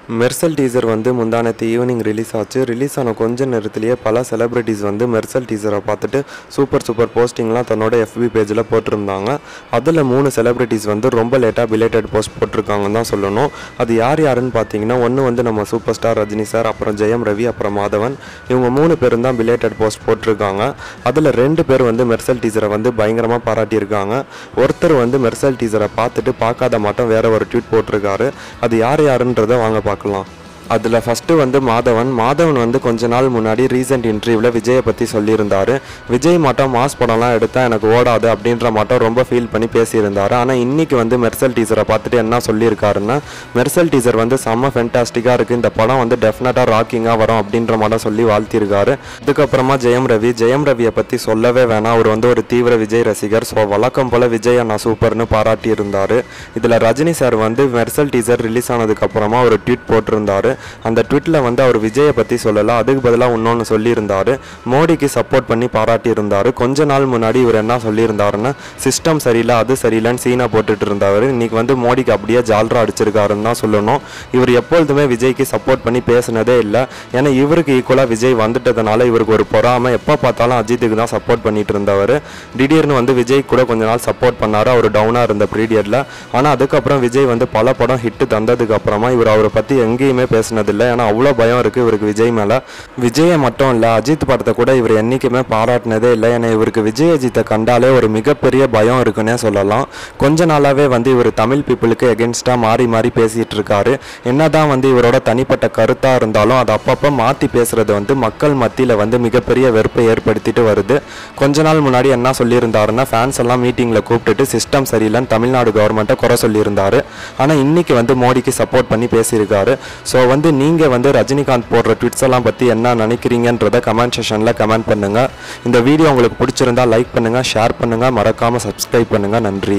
Mersal teaser வந்து முந்தானத்து evening release ஆச்சு ரிலீஸ் ஆன கொஞ்ச நேரத்திலேயே பல செலிபிரிட்டிஸ் வந்து மெர்சல் டீசரை பார்த்துட்டு சூப்பர் சூப்பர் போஸ்டிங்லாம் தன்னோட எஃபி பேஜில் போட்டிருந்தாங்க அதில் மூணு செலிபிரிட்டிஸ் வந்து ரொம்ப லேட்டாக பிலேட்டட் போஸ்ட் போட்டிருக்காங்கன்னு தான் சொல்லணும் அது யார் யாருன்னு பார்த்தீங்கன்னா ஒன்று வந்து நம்ம சூப்பர் ஸ்டார் ரஜினி சார் அப்புறம் ஜெயம் ரவி அப்புறம் மாதவன் இவங்க மூணு பேரும் தான் பிலேட்டட் போஸ்ட் போட்டிருக்காங்க அதில் ரெண்டு பேர் வந்து மெர்சல் டீசரை வந்து பயங்கரமாக பாராட்டியிருக்காங்க ஒருத்தர் வந்து மெர்சல் டீசரை பார்த்துட்டு பார்க்காத மாட்டோம் வேற ஒரு ட்வீட் போட்டிருக்காரு அது யார் யாருன்றதை வாங்க பார்க்கலாம் அதில் ஃபஸ்ட்டு வந்து மாதவன் மாதவன் வந்து கொஞ்ச நாள் முன்னாடி ரீசெண்ட் இன்டர்வியூவில் விஜயை பற்றி சொல்லியிருந்தார் விஜய் மாட்டம் மாஸ் படம்லாம் எடுத்தால் எனக்கு ஓடாது அப்படின்ற மாட்டம் ரொம்ப ஃபீல் பண்ணி பேசியிருந்தார் ஆனால் இன்னைக்கு வந்து மெர்சல் டீசரை பார்த்துட்டு என்ன சொல்லியிருக்காருன்னா மெர்சல் டீசர் வந்து செம்ம ஃபென்டாஸ்டிக்காக இருக்குது இந்த படம் வந்து டெஃபினட்டாக ராக்கிங்காக வரும் அப்படின்ற மாட்டம் சொல்லி வாழ்த்திருக்காரு அதுக்கப்புறமா ஜெயம் ரவி ஜெயம் ரவியை பற்றி சொல்லவே வேணாம் அவர் வந்து ஒரு தீவிர விஜய் ரசிகர் ஸோ வழக்கம் போல் விஜய் அண்ணா சூப்பர்னு பாராட்டி இருந்தார் இதில் ரஜினி சார் வந்து மெர்சல் டீசர் ரிலீஸ் ஆனதுக்கப்புறமா ஒரு ட்வீட் போட்டிருந்தாரு அந்த ட்வீட்டில் வந்து அவர் விஜயை பற்றி சொல்லலை அதுக்கு பதிலாக இன்னொன்று சொல்லியிருந்தாரு மோடிக்கு சப்போர்ட் பண்ணி பாராட்டி இருந்தார் கொஞ்ச நாள் முன்னாடி இவர் என்ன சொல்லியிருந்தாருன்னா சிஸ்டம் சரியில்லை அது சரியில்லைன்னு சீனை போட்டுட்டு இருந்தவர் இன்னைக்கு வந்து மோடிக்கு அப்படியே ஜால்ரா அடிச்சிருக்காருன்னு தான் சொல்லணும் இவர் எப்பொழுதுமே விஜய்க்கு சப்போர்ட் பண்ணி பேசினதே இல்லை ஏன்னா இவருக்கு ஈக்குவலாக விஜய் வந்துட்டதுனால இவருக்கு ஒரு பொறாமை எப்போ பார்த்தாலும் அஜித்துக்கு தான் சப்போர்ட் பண்ணிட்டு இருந்தவர் திடீர்னு வந்து விஜய் கூட கொஞ்ச நாள் சப்போர்ட் பண்ணார் அவர் டவுனாக இருந்த பீரியடில் ஆனால் அதுக்கப்புறம் விஜய் வந்து பல படம் ஹிட்டு தந்ததுக்கு அப்புறமா இவர் அவரை பற்றி எங்கேயுமே பேசினதில்லை ஏன்னா அவ்வளோ பயம் இருக்குது இவருக்கு விஜய் மேலே விஜயை மட்டும் இல்லை அஜித் படத்தை கூட இவர் என்றைக்குமே பாராட்டினதே இல்லை ஏன்னா இவருக்கு விஜய் அஜித்தை கண்டாலே ஒரு மிகப்பெரிய பயம் இருக்குன்னே சொல்லலாம் கொஞ்ச நாளாகவே வந்து இவர் தமிழ் பீப்புளுக்கு எகென்ஸ்டாக மாறி மாறி பேசிகிட்டு இருக்காரு என்னதான் வந்து இவரோட தனிப்பட்ட கருத்தாக இருந்தாலும் அதை அப்பப்போ மாற்றி பேசுறது வந்து மக்கள் மத்தியில் வந்து மிகப்பெரிய வெறுப்பை ஏற்படுத்திட்டு வருது கொஞ்ச நாள் முன்னாடி என்ன சொல்லியிருந்தாருன்னா ஃபேன்ஸ் எல்லாம் மீட்டிங்கில் கூப்பிட்டுட்டு சிஸ்டம் சரியில்லைன்னு தமிழ்நாடு கவர்மெண்ட்டை குறை சொல்லியிருந்தாரு ஆனால் இன்னைக்கு வந்து மோடிக்கு சப்போர்ட் பண்ணி பேசியிருக்காரு ஸோ வந்து நீங்கள் வந்து ரஜினிகாந்த் போடுற ட்விட்ஸ் எல்லாம் பற்றி என்ன நினைக்கிறீங்கன்றத கமெண்ட் செஷனில் கமெண்ட் பண்ணுங்கள் இந்த வீடியோ உங்களுக்கு பிடிச்சிருந்தா லைக் பண்ணுங்கள் ஷேர் பண்ணுங்கள் மறக்காமல் சப்ஸ்கிரைப் பண்ணுங்கள் நன்றி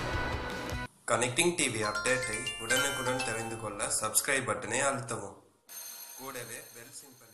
கனெக்டிங் டிவி அப்டேட்டை உடனுக்குடன் தெரிந்து கொள்ள சப்ஸ்கிரைப் பட்டனை அழுத்தவும் கூடவே பெல் சிம்பல்